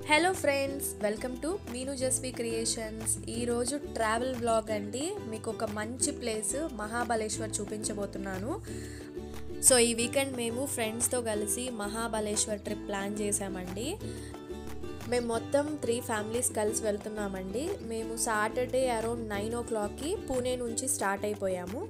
hello friends welcome to మీను Jasvi creations ఈరోజు travel blog అండి మీకు ఒక మంచి ప్లేస్ మహాబలేశ్వర్ చూపించబోతున్నాను సో ఈ వీకెండ్ మేము ఫ్రెండ్స్తో కలిసి మహాబలేశ్వర్ ట్రిప్ ప్లాన్ చేసామండి మేము మొత్తం త్రీ ఫ్యామిలీస్ కలిసి వెళ్తున్నామండి మేము సాటర్డే అరౌండ్ నైన్ ఓ క్లాక్కి పూణే నుంచి స్టార్ట్ అయిపోయాము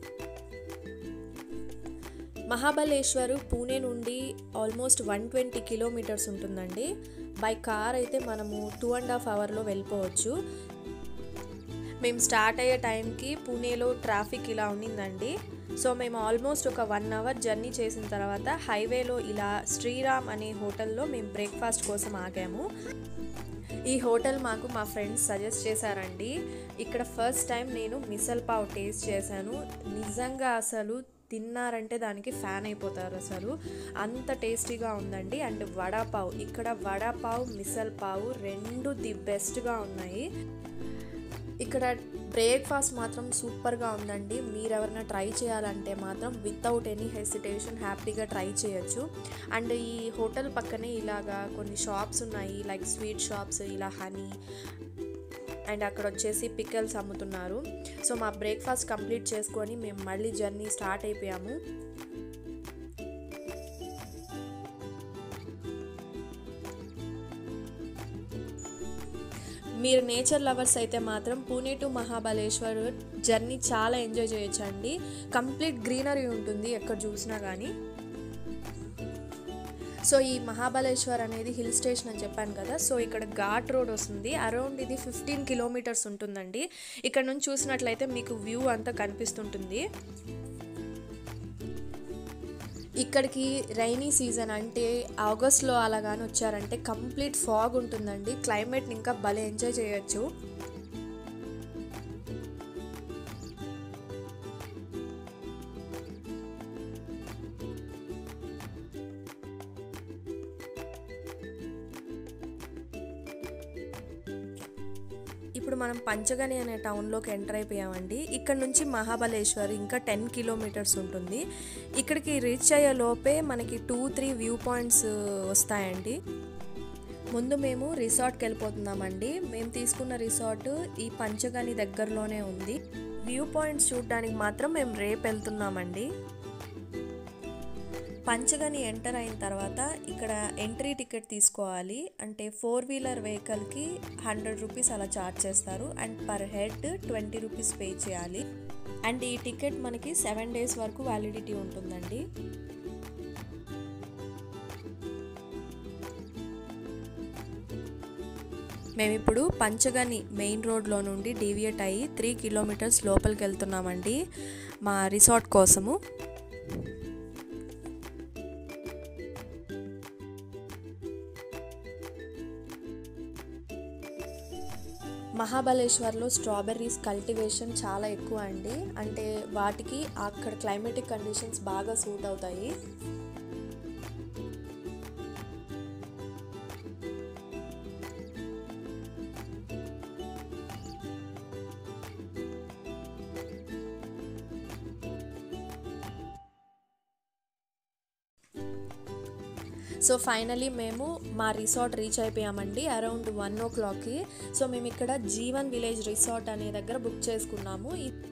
మహాబలేశ్వర్ పూణే నుండి ఆల్మోస్ట్ వన్ ట్వంటీ కిలోమీటర్స్ ఉంటుందండి బై కార్ అయితే మనము టూ అండ్ హాఫ్ అవర్లో వెళ్ళిపోవచ్చు మేము స్టార్ట్ అయ్యే టైంకి పూణేలో ట్రాఫిక్ ఇలా ఉన్నిందండి సో మేము ఆల్మోస్ట్ ఒక వన్ అవర్ జర్నీ చేసిన తర్వాత హైవేలో ఇలా శ్రీరామ్ అనే హోటల్లో మేము బ్రేక్ఫాస్ట్ కోసం ఆగాము ఈ హోటల్ మాకు మా ఫ్రెండ్స్ సజెస్ట్ చేశారండి ఇక్కడ ఫస్ట్ టైం నేను మిసల్ పావ్ టేస్ట్ చేశాను నిజంగా అసలు తిన్నారంటే దానికి ఫ్యాన్ అయిపోతారు అసలు అంత టేస్టీగా ఉందండి అండ్ వడాపావ్ ఇక్కడ వడాపావ్ మిసల్ పావ్ రెండు ది బెస్ట్గా ఉన్నాయి ఇక్కడ బ్రేక్ఫాస్ట్ మాత్రం సూపర్గా ఉందండి మీరు ఎవరైనా ట్రై చేయాలంటే మాత్రం వితౌట్ ఎనీ హెసిటేషన్ హ్యాపీగా ట్రై చేయొచ్చు అండ్ ఈ హోటల్ పక్కనే ఇలాగా కొన్ని షాప్స్ ఉన్నాయి లైక్ స్వీట్ షాప్స్ ఇలా హనీ అండ్ అక్కడ వచ్చేసి పికల్స్ అమ్ముతున్నారు సో మా బ్రేక్ఫాస్ట్ కంప్లీట్ చేసుకొని మేము మళ్ళీ జర్నీ స్టార్ట్ అయిపోయాము మీరు నేచర్ లవర్స్ అయితే మాత్రం పూణే టు మహాబలేశ్వర్ జర్నీ చాలా ఎంజాయ్ చేయొచ్చు అండి కంప్లీట్ గ్రీనరీ ఉంటుంది ఎక్కడ చూసినా కానీ సో ఈ మహాబలేశ్వర్ అనేది హిల్ స్టేషన్ అని చెప్పాను కదా సో ఇక్కడ ఘాట్ రోడ్ వస్తుంది అరౌండ్ ఇది ఫిఫ్టీన్ కిలోమీటర్స్ ఉంటుందండి ఇక్కడ నుంచి చూసినట్లయితే మీకు వ్యూ అంతా కనిపిస్తుంటుంది ఇక్కడికి రైనీ సీజన్ అంటే ఆగస్ట్లో అలాగాని వచ్చారంటే కంప్లీట్ ఫాగ్ ఉంటుందండి క్లైమేట్ని ఇంకా భలే ఎంజాయ్ చేయొచ్చు ఇప్పుడు మనం పంచగని అనే టౌన్లోకి ఎంటర్ అయిపోయామండి ఇక్కడ నుంచి మహాబలేశ్వర్ ఇంకా టెన్ కిలోమీటర్స్ ఉంటుంది ఇక్కడికి రీచ్ అయ్యే లోపే మనకి టూ త్రీ వ్యూ పాయింట్స్ వస్తాయండి ముందు మేము రిసార్ట్కి వెళ్ళిపోతున్నామండి మేము తీసుకున్న రిసార్ట్ ఈ పంచగని దగ్గరలోనే ఉంది వ్యూ పాయింట్స్ చూడడానికి మాత్రం మేము రేపు వెళ్తున్నామండి పంచగని ఎంటర్ అయిన తర్వాత ఇక్కడ ఎంట్రీ టికెట్ తీసుకోవాలి అంటే ఫోర్ వీలర్ వెహికల్కి హండ్రెడ్ రూపీస్ అలా ఛార్జ్ చేస్తారు and per head twenty rupees pay చేయాలి అండ్ ఈ టికెట్ మనకి సెవెన్ డేస్ వరకు వ్యాలిడిటీ ఉంటుందండి మేము ఇప్పుడు పంచగని మెయిన్ రోడ్లో నుండి డీవియేట్ అయ్యి త్రీ కిలోమీటర్స్ లోపలికి వెళ్తున్నామండి మా రిసార్ట్ కోసము మహాబలేశ్వర్లో స్ట్రాబెర్రీస్ కల్టివేషన్ చాలా ఎక్కువ అండి అంటే వాటికి అక్కడ క్లైమేటిక్ కండిషన్స్ బాగా సూట్ అవుతాయి సో ఫైనలీ మేము మా రిసార్ట్ రీచ్ అయిపోయామండి అరౌండ్ వన్ ఓ క్లాక్కి సో మేము ఇక్కడ జీవన్ విలేజ్ రిసార్ట్ అనే దగ్గర బుక్ చేసుకున్నాము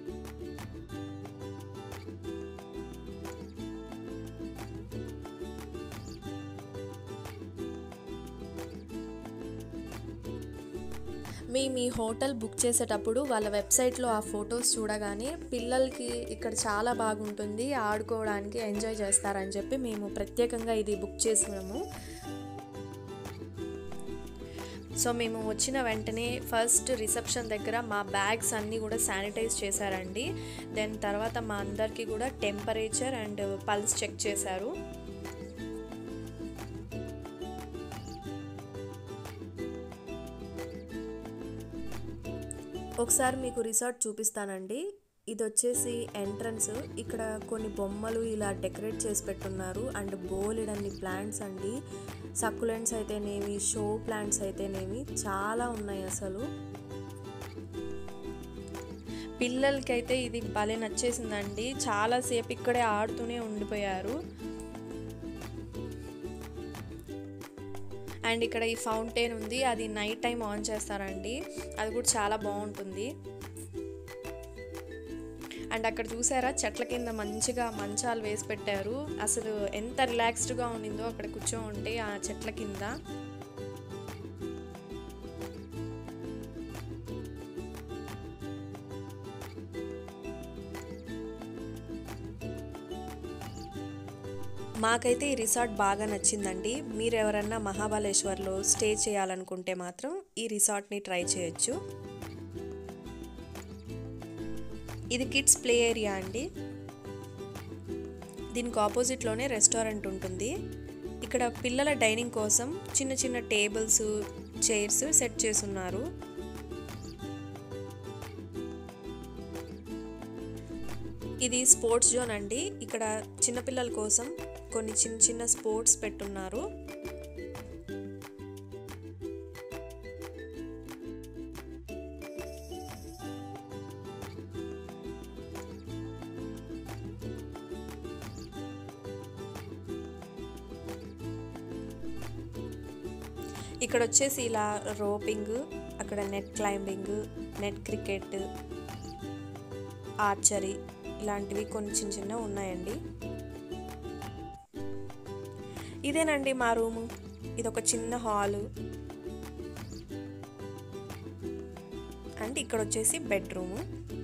మేము ఈ హోటల్ బుక్ చేసేటప్పుడు వాళ్ళ వెబ్సైట్లో ఆ ఫొటోస్ చూడగానే పిల్లలకి ఇక్కడ చాలా బాగుంటుంది ఆడుకోవడానికి ఎంజాయ్ చేస్తారని చెప్పి మేము ప్రత్యేకంగా ఇది బుక్ చేసినాము సో మేము వచ్చిన వెంటనే ఫస్ట్ రిసెప్షన్ దగ్గర మా బ్యాగ్స్ అన్నీ కూడా శానిటైజ్ చేశారండి దెన్ తర్వాత మా అందరికీ కూడా టెంపరేచర్ అండ్ పల్స్ చెక్ చేశారు ఒకసారి మీకు రిసార్ట్ చూపిస్తానండి ఇది వచ్చేసి ఎంట్రన్స్ ఇక్కడ కొన్ని బొమ్మలు ఇలా డెకరేట్ చేసి పెట్టున్నారు అండ్ బోలెడన్ని ప్లాంట్స్ అండి సక్కులెంట్స్ అయితేనేమి షో ప్లాంట్స్ అయితేనేమి చాలా ఉన్నాయి అసలు పిల్లలకైతే ఇది భలే నచ్చేసిందండి చాలాసేపు ఇక్కడే ఆడుతూనే ఉండిపోయారు అండ్ ఇక్కడ ఈ ఫౌంటైన్ ఉంది అది నైట్ టైం ఆన్ చేస్తారండి అది కూడా చాలా బాగుంటుంది అండ్ అక్కడ చూసారా చెట్ల కింద మంచిగా మంచాలు వేసి పెట్టారు అసలు ఎంత రిలాక్స్డ్గా ఉండిందో అక్కడ కూర్చో ఉంటే ఆ చెట్ల కింద మాకైతే ఈ రిసార్ట్ బాగా నచ్చిందండి మీరు ఎవరన్నా మహాబలేశ్వర్లో స్టే చేయాలనుకుంటే మాత్రం ఈ రిసార్ట్ని ట్రై చేయొచ్చు ఇది కిడ్స్ ప్లే ఏరియా అండి దీనికి ఆపోజిట్లోనే రెస్టారెంట్ ఉంటుంది ఇక్కడ పిల్లల డైనింగ్ కోసం చిన్న చిన్న టేబుల్స్ చైర్స్ సెట్ చేసున్నారు ఇది స్పోర్ట్స్ జోన్ అండి ఇక్కడ చిన్నపిల్లల కోసం కొన్ని చిన్న చిన్న స్పోర్ట్స్ పెట్టున్నారు ఇక్కడ వచ్చేసి ఇలా రోపింగ్ అక్కడ net climbing net cricket archery ఇలాంటివి కొన్ని చిన్న చిన్న ఉన్నాయండి ఇదేనండి మా రూము ఇది ఒక చిన్న హాలు అండ్ ఇక్కడ వచ్చేసి బెడ్రూము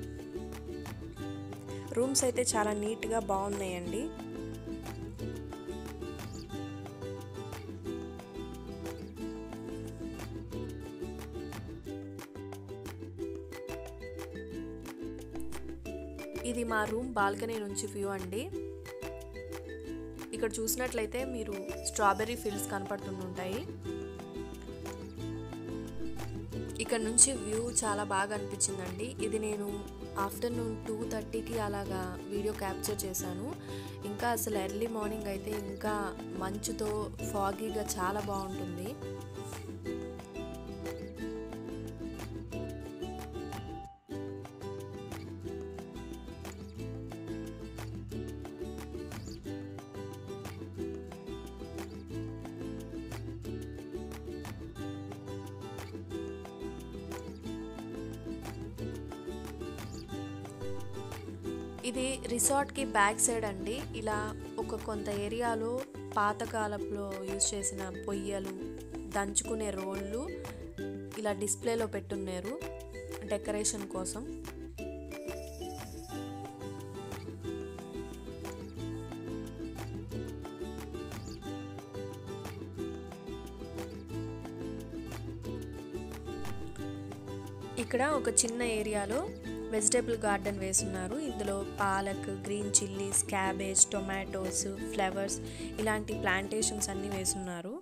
రూమ్స్ అయితే చాలా నీట్గా బాగున్నాయండి ఇది మా రూమ్ బాల్కనీ నుంచి వ్యూ అండి ఇక్కడ చూసినట్లయితే మీరు స్ట్రాబెర్రీ ఫీల్డ్స్ కనపడుతుంటాయి ఇక్కడ నుంచి వ్యూ చాలా బాగా అనిపించిందండి ఇది నేను ఆఫ్టర్నూన్ టూ థర్టీకి అలాగా వీడియో క్యాప్చర్ చేశాను ఇంకా అసలు ఎర్లీ మార్నింగ్ అయితే ఇంకా మంచుతో ఫాగీగా చాలా బాగుంటుంది ఇది రిసార్ట్కి బ్యాక్ సైడ్ అండి ఇలా ఒక కొంత ఏరియాలో పాతకాలంలో యూజ్ చేసిన పొయ్యలు దంచుకునే రోళ్ళు ఇలా డిస్ప్లేలో పెట్టున్నారు డెకరేషన్ కోసం ఇక్కడ ఒక చిన్న ఏరియాలో వెజిటేబుల్ గార్డెన్ వేసున్నారు ఇందులో palak green chillies cabbage tomatoes flowers ఇలాంటి ప్లాంటేషన్స్ అన్నీ వేసున్నారు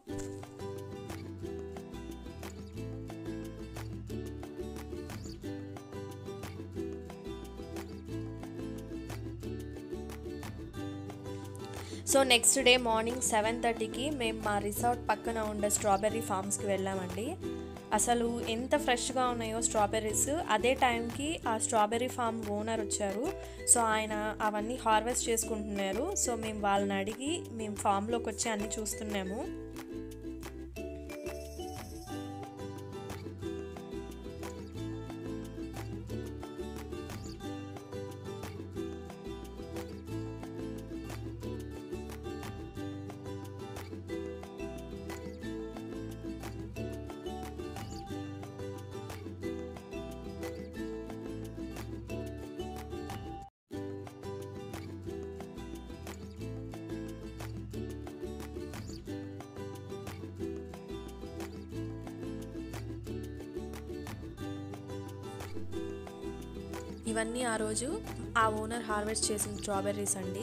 so next day morning seven థర్టీకి మేము మా రిసార్ట్ పక్కన ఉండే స్ట్రాబెర్రీ ఫార్మ్స్కి వెళ్ళామండి అసలు ఎంత ఫ్రెష్గా ఉన్నాయో స్ట్రాబెర్రీస్ అదే టైంకి ఆ స్ట్రాబెర్రీ ఫామ్ ఓనర్ వచ్చారు సో ఆయన అవన్నీ హార్వెస్ట్ చేసుకుంటున్నారు సో మేము వాళ్ళని అడిగి మేము ఫామ్లోకి వచ్చి అన్నీ చూస్తున్నాము ఇవన్నీ ఆ రోజు ఆ ఓనర్ హార్వెస్ట్ చేసిన స్ట్రాబెర్రీస్ అండి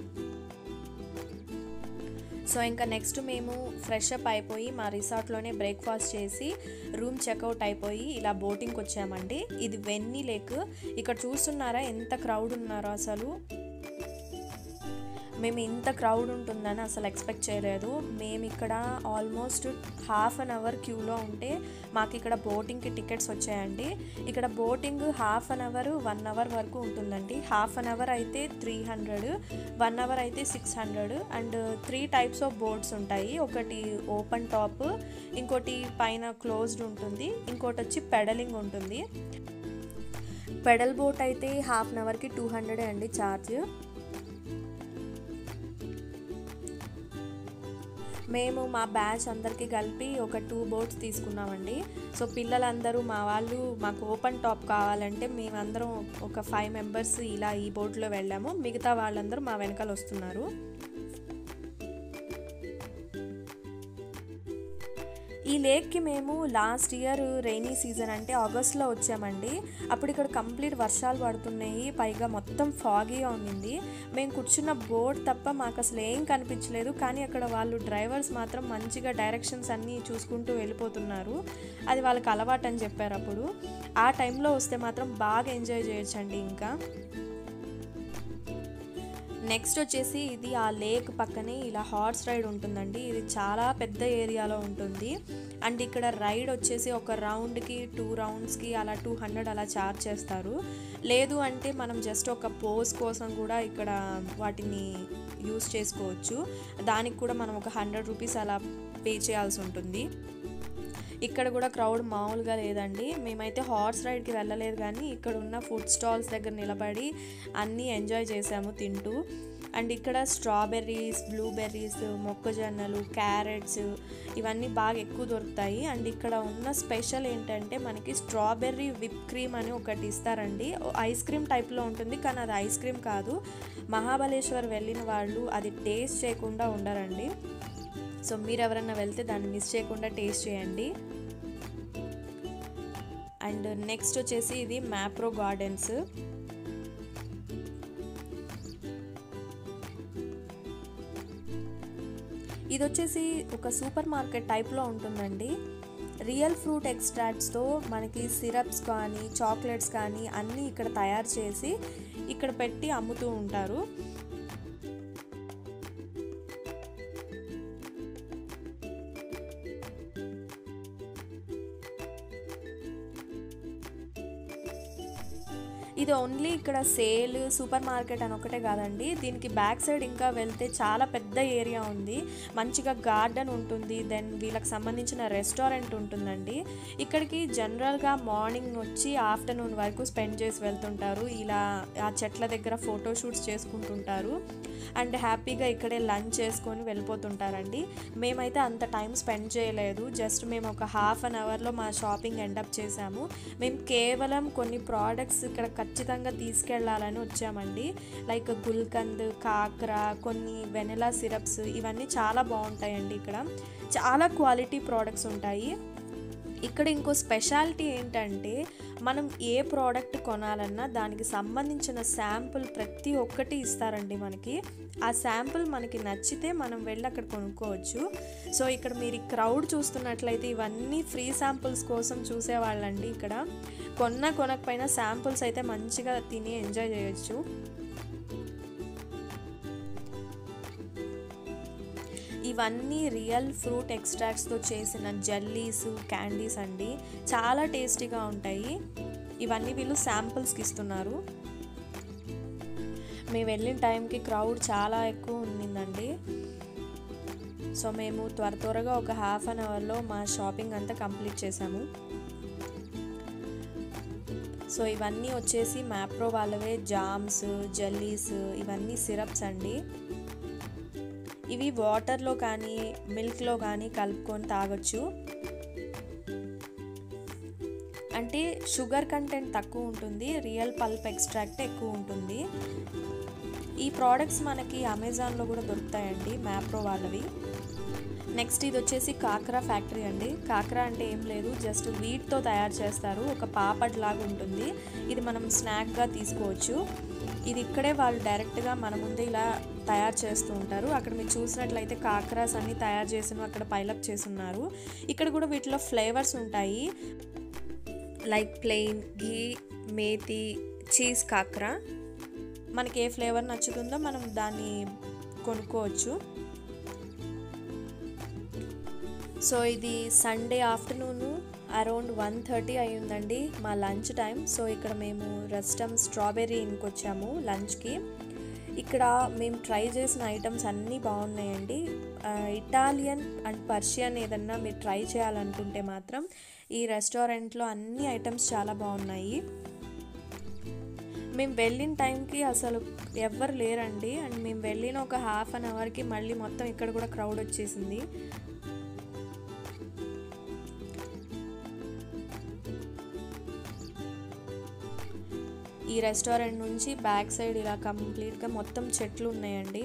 సో ఇంకా నెక్స్ట్ మేము ఫ్రెష్ అప్ అయిపోయి మా రిసార్ట్లోనే బ్రేక్ఫాస్ట్ చేసి రూమ్ చెక్అవుట్ అయిపోయి ఇలా బోటింగ్కి వచ్చామండి ఇది వెన్నీ లేక్ ఇక్కడ చూస్తున్నారా ఎంత క్రౌడ్ ఉన్నారో అసలు మేము ఇంత క్రౌడ్ ఉంటుందని అసలు ఎక్స్పెక్ట్ చేయలేదు మేము ఇక్కడ ఆల్మోస్ట్ హాఫ్ అన్ అవర్ క్యూలో ఉంటే మాకు ఇక్కడ బోటింగ్కి టికెట్స్ వచ్చాయండి ఇక్కడ boating half an hour one hour వరకు ఉంటుందండి హాఫ్ అన్ అవర్ అయితే త్రీ హండ్రెడ్ వన్ అవర్ అయితే six hundred and three types of boats ఉంటాయి ఒకటి ఓపెన్ టాప్ ఇంకోటి పైన క్లోజ్డ్ ఉంటుంది ఇంకోటి వచ్చి పెడలింగ్ ఉంటుంది పెడల్ బోట్ అయితే హాఫ్ అన్ అవర్కి టూ హండ్రెడ్ అండి ఛార్జ్ మేము మా బ్యాచ్ అందరికీ కలిపి ఒక టూ బోట్స్ తీసుకున్నామండి సో పిల్లలందరూ మా వాళ్ళు మాకు ఓపెన్ టాప్ కావాలంటే మేమందరం ఒక ఫైవ్ మెంబర్స్ ఇలా ఈ బోట్లో వెళ్ళాము మిగతా వాళ్ళందరూ మా వెనకాల వస్తున్నారు ఈ లేక్కి మేము లాస్ట్ ఇయర్ రైనీ సీజన్ అంటే ఆగస్ట్లో వచ్చామండి అప్పుడు ఇక్కడ కంప్లీట్ వర్షాలు పడుతున్నాయి పైగా మొత్తం ఫాగీగా ఉండింది మేము కూర్చున్న బోట్ తప్ప మాకు అసలు ఏం కనిపించలేదు కానీ అక్కడ వాళ్ళు డ్రైవర్స్ మాత్రం మంచిగా డైరెక్షన్స్ అన్నీ చూసుకుంటూ వెళ్ళిపోతున్నారు అది వాళ్ళకి అలవాటు అని చెప్పారు అప్పుడు ఆ టైంలో వస్తే మాత్రం బాగా ఎంజాయ్ చేయొచ్చండి ఇంకా నెక్స్ట్ వచ్చేసి ఇది ఆ లేక్ పక్కనే ఇలా హార్స్ రైడ్ ఉంటుందండి ఇది చాలా పెద్ద ఏరియాలో ఉంటుంది అండ్ ఇక్కడ రైడ్ వచ్చేసి ఒక రౌండ్కి టూ రౌండ్స్కి అలా టూ హండ్రెడ్ అలా ఛార్జ్ చేస్తారు లేదు అంటే మనం జస్ట్ ఒక పోజ్ కోసం కూడా ఇక్కడ వాటిని యూస్ చేసుకోవచ్చు దానికి కూడా మనం ఒక హండ్రెడ్ రూపీస్ అలా పే చేయాల్సి ఉంటుంది ఇక్కడ కూడా క్రౌడ్ మామూలుగా లేదండి మేమైతే హార్స్ రైడ్కి వెళ్ళలేదు కానీ ఇక్కడ ఉన్న ఫుడ్ స్టాల్స్ దగ్గర నిలబడి అన్నీ ఎంజాయ్ చేసాము తింటూ అండ్ ఇక్కడ స్ట్రాబెర్రీస్ బ్లూబెర్రీస్ మొక్కజొన్నలు క్యారెట్స్ ఇవన్నీ బాగా ఎక్కువ దొరుకుతాయి అండ్ ఇక్కడ ఉన్న స్పెషల్ ఏంటంటే మనకి స్ట్రాబెర్రీ విప్ క్రీమ్ అని ఒకటి ఇస్తారండి ఐస్ క్రీమ్ టైప్లో ఉంటుంది కానీ అది ఐస్ క్రీమ్ కాదు మహాబలేశ్వర్ వెళ్ళిన వాళ్ళు అది టేస్ట్ చేయకుండా ఉండరండి సో మీరు ఎవరైనా వెళ్తే దాన్ని మిస్ చేయకుండా టేస్ట్ చేయండి అండ్ నెక్స్ట్ వచ్చేసి ఇది మ్యాప్రో గార్డెన్స్ ఇది వచ్చేసి ఒక సూపర్ మార్కెట్ టైప్లో ఉంటుందండి రియల్ ఫ్రూట్ ఎక్స్ట్రాక్ట్స్తో మనకి సిరప్స్ కానీ చాక్లెట్స్ కానీ అన్నీ ఇక్కడ తయారు చేసి ఇక్కడ పెట్టి అమ్ముతూ ఉంటారు ఇది ఓన్లీ ఇక్కడ సేల్ సూపర్ మార్కెట్ అని ఒకటే కాదండి దీనికి బ్యాక్ సైడ్ ఇంకా వెళ్తే చాలా పెద్ద ఏరియా ఉంది మంచిగా గార్డెన్ ఉంటుంది దెన్ వీళ్ళకి సంబంధించిన రెస్టారెంట్ ఉంటుందండి ఇక్కడికి జనరల్గా మార్నింగ్ వచ్చి ఆఫ్టర్నూన్ వరకు స్పెండ్ చేసి వెళ్తుంటారు ఇలా ఆ చెట్ల దగ్గర ఫోటో షూట్స్ చేసుకుంటుంటారు అండ్ హ్యాపీగా ఇక్కడే లంచ్ చేసుకొని వెళ్ళిపోతుంటారండి మేమైతే అంత టైం స్పెండ్ చేయలేదు జస్ట్ మేము ఒక హాఫ్ అన్ అవర్లో మా షాపింగ్ ఎండప్ చేసాము మేము కేవలం కొన్ని ప్రోడక్ట్స్ ఇక్కడ ఖచ్చితంగా తీసుకెళ్ళాలని వచ్చామండి లైక్ గుల్కంద్ కాక్రా కొన్ని వెనిలా సిరప్స్ ఇవన్నీ చాలా బాగుంటాయండి ఇక్కడ చాలా క్వాలిటీ ప్రోడక్ట్స్ ఉంటాయి ఇక్కడ ఇంకో స్పెషాలిటీ ఏంటంటే మనం ఏ ప్రోడక్ట్ కొనాలన్నా దానికి సంబంధించిన శాంపుల్ ప్రతి ఒక్కటి ఇస్తారండి మనకి ఆ శాంపుల్ మనకి నచ్చితే మనం వెళ్ళి అక్కడ కొనుక్కోవచ్చు సో ఇక్కడ మీరు ఈ క్రౌడ్ చూస్తున్నట్లయితే ఇవన్నీ ఫ్రీ శాంపుల్స్ కోసం చూసేవాళ్ళండి ఇక్కడ కొన్న కొనకపోయినా శాంపుల్స్ అయితే మంచిగా తిని ఎంజాయ్ చేయొచ్చు ఇవన్నీ రియల్ ఫ్రూట్ ఎక్స్ట్రాక్ట్స్తో చేసిన జెల్లీస్ క్యాండీస్ అండి చాలా టేస్టీగా ఉంటాయి ఇవన్నీ వీళ్ళు శాంపుల్స్కి ఇస్తున్నారు మేము వెళ్ళిన టైంకి క్రౌడ్ చాలా ఎక్కువ ఉండిందండి సో మేము త్వర త్వరగా ఒక హాఫ్ అన్ అవర్లో మా షాపింగ్ అంతా కంప్లీట్ చేసాము సో ఇవన్నీ వచ్చేసి మ్యాప్రో వాళ్ళవే జామ్స్ జెల్లీస్ ఇవన్నీ సిరప్స్ అండి ఇవి వాటర్లో కానీ మిల్క్లో కానీ కలుపుకొని తాగొచ్చు అంటే షుగర్ కంటెంట్ తక్కువ ఉంటుంది రియల్ పల్ప్ ఎక్స్ట్రాక్ట్ ఎక్కువ ఉంటుంది ఈ ప్రోడక్ట్స్ మనకి అమెజాన్లో కూడా దొరుకుతాయండి మ్యాప్రో వాళ్ళవి నెక్స్ట్ ఇది వచ్చేసి కాకరా ఫ్యాక్టరీ అండి కాకరా అంటే ఏం లేదు జస్ట్ వీట్తో తయారు చేస్తారు ఒక పాపడ్ లాగా ఉంటుంది ఇది మనం స్నాక్గా తీసుకోవచ్చు ఇది ఇక్కడే వాళ్ళు డైరెక్ట్గా మన ముందే ఇలా తయారు చేస్తూ ఉంటారు అక్కడ మీరు చూసినట్లయితే కాకరాస్ అన్ని తయారు చేసిన అక్కడ పైలప్ చేస్తున్నారు ఇక్కడ కూడా వీటిలో ఫ్లేవర్స్ ఉంటాయి like plain ghee methi cheese కాకరా మనకి ఏ ఫ్లేవర్ నచ్చుతుందో మనం దాన్ని కొనుక్కోవచ్చు సో ఇది Sunday afternoon around one thirty అయ్యిందండి మా లంచ్ టైం సో ఇక్కడ మేము రెస్టమ్ స్ట్రాబెర్రీ ఇన్కి వచ్చాము లంచ్కి ఇక్కడ మేము ట్రై చేసిన ఐటమ్స్ అన్నీ బాగున్నాయండి ఇటాలియన్ అండ్ పర్షియన్ ఏదన్నా మీరు ట్రై చేయాలనుకుంటే మాత్రం ఈ రెస్టారెంట్లో అన్ని ఐటమ్స్ చాలా బాగున్నాయి మేము వెళ్ళిన టైంకి అసలు ఎవ్వరు లేరండి అండ్ మేము వెళ్ళిన ఒక హాఫ్ అన్ అవర్కి మళ్ళీ మొత్తం ఇక్కడ కూడా క్రౌడ్ వచ్చేసింది ఈ రెస్టారెంట్ నుంచి బ్యాక్ సైడ్ ఇలా కంప్లీట్గా మొత్తం చెట్లు ఉన్నాయండి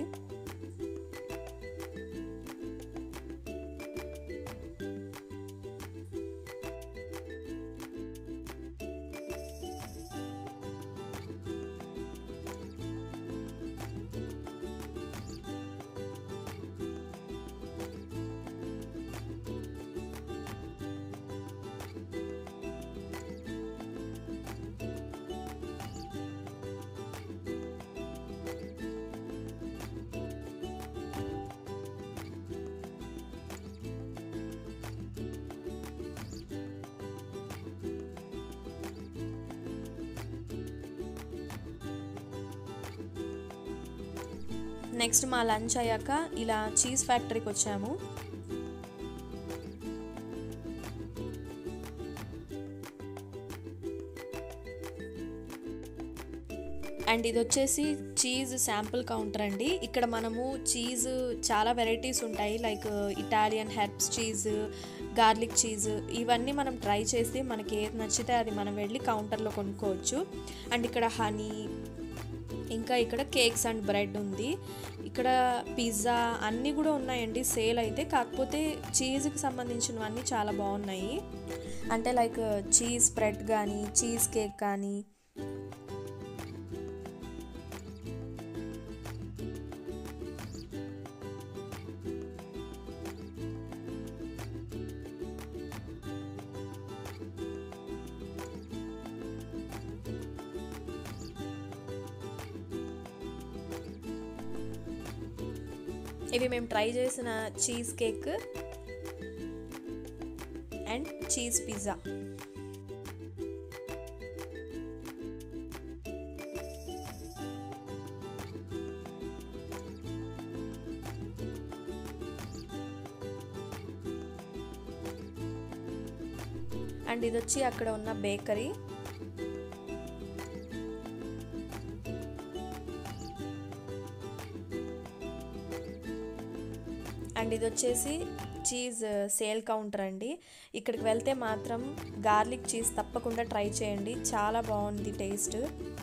నెక్స్ట్ మా లంచ్ అయ్యాక ఇలా చీజ్ ఫ్యాక్టరీకి వచ్చాము అండ్ ఇది వచ్చేసి చీజ్ శాంపుల్ కౌంటర్ అండి ఇక్కడ మనము చీజ్ చాలా వెరైటీస్ ఉంటాయి like Italian herbs cheese garlic cheese ఇవన్నీ మనం ట్రై చేసి మనకి ఏది నచ్చితే అది మనం వెళ్ళి కౌంటర్లో కొనుక్కోవచ్చు అండ్ ఇక్కడ హనీ ఇంకా ఇక్కడ కేక్స్ అండ్ బ్రెడ్ ఉంది ఇక్కడ పిజ్జా అన్నీ కూడా ఉన్నాయండి సేల్ అయితే కాకపోతే చీజ్కి సంబంధించినవన్నీ చాలా బాగున్నాయి అంటే లైక్ చీజ్ స్ప్రెడ్ కానీ చీజ్ కేక్ కానీ ఇవి మేము ట్రై చేసిన cheesecake and cheese pizza and ఇది వచ్చి అక్కడ ఉన్న బేకరీ అండ్ ఇది వచ్చేసి చీజ్ సేల్ కౌంటర్ అండి ఇక్కడికి వెళ్తే మాత్రం గార్లిక్ చీజ్ తప్పకుండా ట్రై చేయండి చాలా బాగుంది టేస్ట్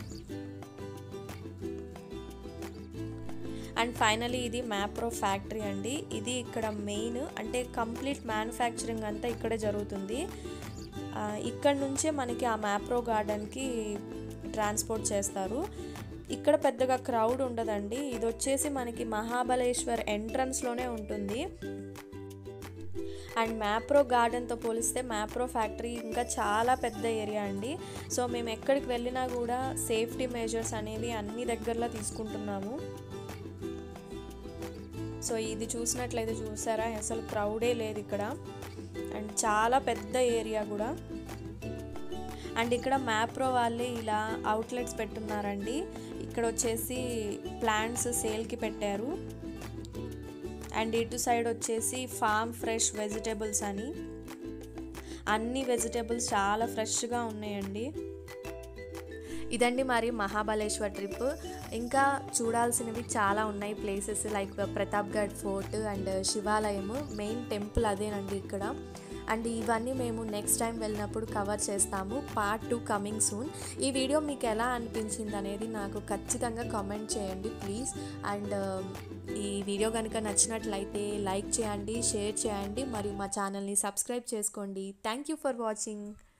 అండ్ ఫైనలీ ఇది మ్యాప్రో ఫ్యాక్టరీ అండి ఇది ఇక్కడ మెయిన్ అంటే కంప్లీట్ మ్యానుఫ్యాక్చరింగ్ అంతా ఇక్కడే జరుగుతుంది ఇక్కడ నుంచే మనకి ఆ మ్యాప్రో గార్డెన్కి ట్రాన్స్పోర్ట్ చేస్తారు ఇక్కడ పెద్దగా క్రౌడ్ ఉండదండి ఇది వచ్చేసి మనకి మహాబలేశ్వర్ ఎంట్రన్స్లోనే ఉంటుంది అండ్ మ్యాప్రో గార్డెన్తో పోలిస్తే మ్యాప్రో ఫ్యాక్టరీ ఇంకా చాలా పెద్ద ఏరియా అండి సో మేము ఎక్కడికి వెళ్ళినా కూడా సేఫ్టీ మెజర్స్ అనేవి అన్ని దగ్గరలో తీసుకుంటున్నాము సో ఇది చూసినట్లయితే చూసారా అసలు క్రౌడే లేదు ఇక్కడ అండ్ చాలా పెద్ద ఏరియా కూడా అండ్ ఇక్కడ మ్యాప్రో వాళ్ళే ఇలా అవుట్లెట్స్ పెట్టున్నారండి ఇక్కడ వచ్చేసి ప్లాంట్స్ సేల్కి పెట్టారు అండ్ ఇటు సైడ్ వచ్చేసి ఫామ్ ఫ్రెష్ వెజిటేబుల్స్ అని అన్ని వెజిటేబుల్స్ చాలా ఫ్రెష్గా ఉన్నాయండి ఇదండి మరి మహాబలేశ్వర్ ట్రిప్ ఇంకా చూడాల్సినవి చాలా ఉన్నాయి places like Pratapgarh fort and శివాలయం మెయిన్ టెంపుల్ అదేనండి ఇక్కడ అండ్ ఇవన్నీ మేము నెక్స్ట్ టైం వెళ్ళినప్పుడు కవర్ చేస్తాము పార్ట్ టూ కమింగ్ సూన్ ఈ వీడియో మీకు ఎలా అనిపించింది అనేది నాకు ఖచ్చితంగా కామెంట్ చేయండి ప్లీజ్ అండ్ ఈ వీడియో కనుక నచ్చినట్లయితే లైక్ చేయండి షేర్ చేయండి మరియు మా ఛానల్ని సబ్స్క్రైబ్ చేసుకోండి థ్యాంక్ యూ ఫర్ వాచింగ్